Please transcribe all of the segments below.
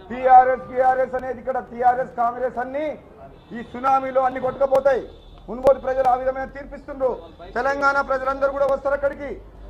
TRS TRS అనేది ఇక్కడ TRS Congress అన్ని ఈ సునామీలో అన్ని కొట్టుకపోతాయి మున్గోడు ప్రజలు ఆ విధమైన తీర్పిస్తుండ్రు తెలంగాణ ప్రజలందరూ కూడా వస్తారు అక్కడికి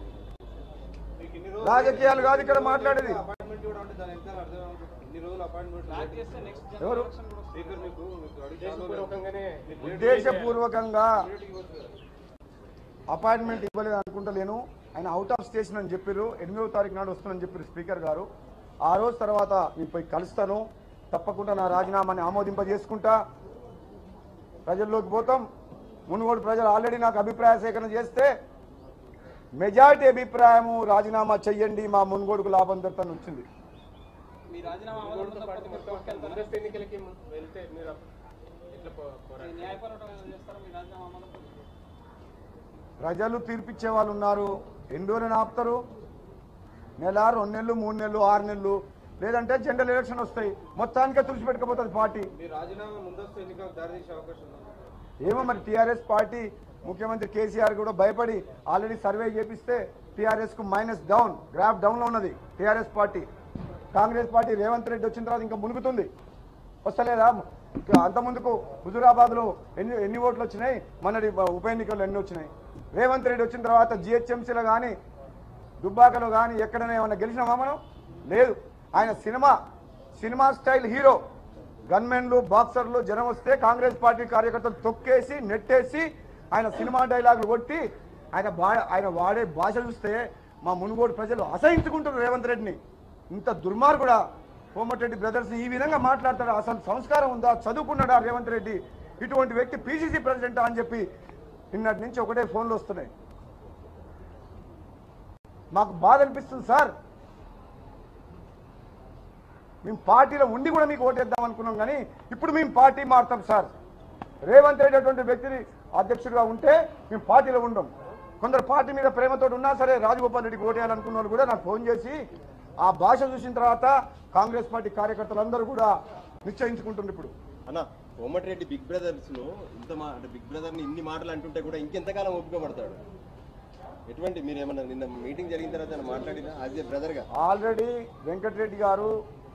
రాజకీయాలు కాదు ఇక్కడ మాట్లాడేది అపాయింట్మెంట్ కూడా ఉంటే దాని ఎంత అర్థం అవుతుంది. ఇన్ని రోజులు అపాయింట్మెంట్ ఎవరు స్పీకర్ మీకు మీకు అడిగి ఉద్దేశపూర్వకంగా అపాయింట్మెంట్ ఇవ్వలేదు అనుకుంటలేను ఆయన అవుట్ ఆఫ్ స్టేషన్ అని చెప్పారు ఎనిమిదవ తారీఖు నాడు వస్తానని చెప్పారు స్పీకర్ గారు ఆ రోజు తర్వాత నేను పోయి కలుస్తాను తప్పకుండా నా రాజీనామాని ఆమోదింపజేసుకుంటా ప్రజల్లోకి పోతాం మునుగోడు ప్రజలు ఆల్రెడీ నాకు అభిప్రాయ సేకరణ చేస్తే మెజారిటీ అభిప్రాయము రాజీనామా చెయ్యండి మా మునుగోడుకు లాభం జరుగుతాను వచ్చింది మీ రాజీనామా అమలు తప్పకపోతే మీరు కోర్టుకు వెళ్తారా? ముందస్తు ఎన్నికలకి వెళ్తే మీరు ఎట్లా పో- పోరాడతారు? మీ న్యాయ పోరాటం ఏమైనా చేస్తారా మీ రాజీనామా అమలు తప్పకపోతే? ప్రజలు తీర్పిచ్చే వాళ్ళు ఉన్నారు ఎన్ని రోజులు ఆపుతారు నెల రెండు నెలలు మూడు నెలలు ఆరు నెలలు లేదంటే జనరల్ ఎలక్షన్ వస్తాయి మొత్తానికే తుడిచిపెట్టుకపోతుంది పార్టీ మీ రాజీనామా ముందస్తు ఎన్నికలకు దారితీసే అవకాశం ఉంది ఏమో మరి టీఆర్ఎస్ పార్టీ ముఖ్యమంత్రి కేసీఆర్ కూడా భయపడి ఆల్రెడీ సర్వే చేపిస్తే టీఆర్ఎస్ కు మైనస్ డౌన్ గ్రాఫ్ డౌన్ లో ఉన్నది TRS party Congress party Revanth Reddy వచ్చిన తర్వాత ఇంకా మునుగుతుంది వస్తలేదా అంత ముందుకు హుజురాబాద్ లో ఎన్ని ఎన్ని ఓట్లు వచ్చినాయి మొన్నటి ఉప ఎన్నికల్లో ఎన్ని వచ్చినాయి రేవంత్ రెడ్డి వచ్చిన తర్వాత జిహెచ్ఎంసీలో కానీ దుబ్బాకలో కానీ ఎక్కడైనా ఏమన్నా గెలిచినామా మనం లేదు ఆయన సినిమా సినిమా స్టైల్ హీరో గన్మెన్లు బాక్సర్లు జనం వస్తే కాంగ్రెస్ పార్టీ కార్యకర్తలు తొక్కేసి నెట్టేసి ఆయన సినిమా డైలాగులు కొట్టి ఆయన బా ఆయన వాడే భాష చూస్తే మా మునుగోడు ప్రజలు అసహించుకుంటారు రేవంత్ రెడ్డిని ఇంత దుర్మార్గుడా కోమటిరెడ్డి బ్రదర్స్ ఈ విధంగా మాట్లాడతాడు అసలు సంస్కారం ఉందా చదువుకున్నాడా రేవంత్ రెడ్డి ఇటువంటి వ్యక్తి పీసీసీ ప్రెసిడెంట్ అని చెప్పి నిన్నటి నుంచి ఒకటే ఫోన్లు వస్తున్నాయి మాకు బాధ అనిపిస్తుంది సార్ మేము పార్టీలో ఉండి కూడా మీకు ఓటేద్దాం అనుకున్నాం కానీ ఇప్పుడు మేము పార్టీ మారుతాం సార్ రేవంత్ రెడ్డి అటువంటి వ్యక్తిని అధ్యక్షుడిగా ఉంటే మేము పార్టీలో ఉండం కొందరు పార్టీ మీద ప్రేమతో ఉన్నా సరే రాజగోపాల్ రెడ్డికి ఓటేయాలనుకున్న వాళ్ళు కూడా నాకు ఫోన్ చేసి ఆ భాష చూసిన తర్వాత కాంగ్రెస్ పార్టీ కార్యకర్తలందరూ కూడా నిశ్చయించుకుంటున్నారు ఇప్పుడు అన్న కోమటిరెడ్డి బిగ్ బ్రదర్స్ ను ఇంత మా అంటే బిగ్ బ్రదర్ ని ఇన్ని మాటలు అంటుంటే కూడా ఇంకెంతకాలం ఓపిక పడతాడు ఎటువంటి మీరు ఏమన్నా నిన్న మీటింగ్ జరిగిన తర్వాత ఏమన్నా మాట్లాడినా యాజ్ ఏ బ్రదర్ గా ఆల్రెడీ వెంకటరెడ్డి గారు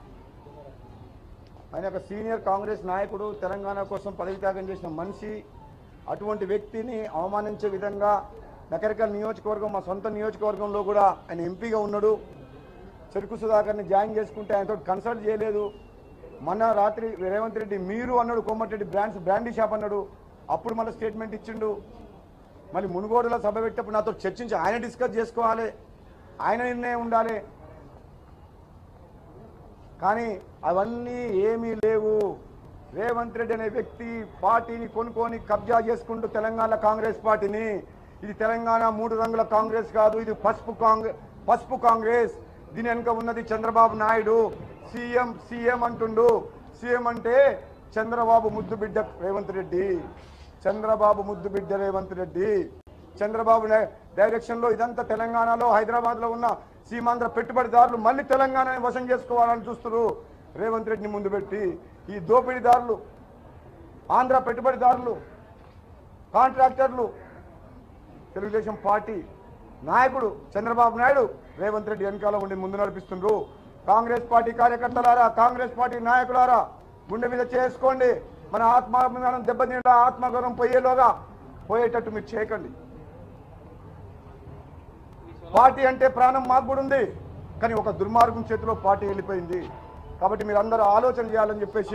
ఆయన ఒక సీనియర్ కాంగ్రెస్ నాయకుడు తెలంగాణ కోసం పదవి త్యాగం చేసిన మనిషి అటువంటి వ్యక్తిని అవమానించే విధంగా నకరికల్ నియోజకవర్గం మా సొంత నియోజకవర్గంలో కూడా ఆయన ఎంపీగా ఉన్నాడు చెరుకు సుధాకర్ని జాయిన్ చేసుకుంటే ఆయనతో కన్సల్ట్ చేయలేదు మొన్న రాత్రి రేవంత్ రెడ్డి మీరు అన్నాడు కోమటిరెడ్డి బ్రాండ్స్ బ్రాండీ షాప్ అన్నాడు అప్పుడు మళ్ళీ స్టేట్మెంట్ ఇచ్చిండు మళ్ళీ మునుగోడులో సభ పెట్టినప్పుడు నాతో చర్చించి ఆయన డిస్కస్ చేసుకోవాలి ఆయన నిర్ణయం ఉండాలి కానీ అవన్నీ ఏమీ లేవు రేవంత్ రెడ్డి అనే వ్యక్తి పార్టీని కొనుక్కొని కబ్జా చేసుకుంటూ తెలంగాణ కాంగ్రెస్ పార్టీని ఇది తెలంగాణ మూడు రంగుల కాంగ్రెస్ కాదు ఇది పసుపు కాంగ్రెస్ పసుపు కాంగ్రెస్ దీని వెనుక ఉన్నది చంద్రబాబు నాయుడు సీఎం సీఎం అంటుండు సీఎం అంటే చంద్రబాబు ముద్దు బిడ్డ రేవంత్ రెడ్డి చంద్రబాబు ముద్దు బిడ్డ రేవంత్ రెడ్డి చంద్రబాబు నాయ- డైరెక్షన్ లో ఇదంతా తెలంగాణలో హైదరాబాద్ లో ఉన్న సీమాంధ్ర పెట్టుబడిదారులు మళ్ళీ తెలంగాణని వశం చేసుకోవాలని చూస్తున్నారు రేవంత్ రెడ్డిని ముందు పెట్టి ఈ దోపిడీదారులు ఆంధ్ర పెట్టుబడిదారులు కాంట్రాక్టర్లు తెలుగుదేశం పార్టీ నాయకుడు చంద్రబాబు నాయుడు రేవంత్ రెడ్డి వెనకాల ఉండి ముందు నడిపిస్తుండ్రు కాంగ్రెస్ పార్టీ కార్యకర్తలారా కాంగ్రెస్ పార్టీ నాయకులారా గుండె మీద చేసుకోండి మన ఆత్మాభిమానం దెబ్బతిండా ఆత్మగౌరవం పోయేలోగా పోయేటట్టు మీరు చేయకండి పార్టీ అంటే ప్రాణం మాకు కూడా ఉంది కానీ ఒక దుర్మార్గం చేతిలో పార్టీ వెళ్ళిపోయింది కాబట్టి మీరు అందరూ ఆలోచన చేయాలని చెప్పేసి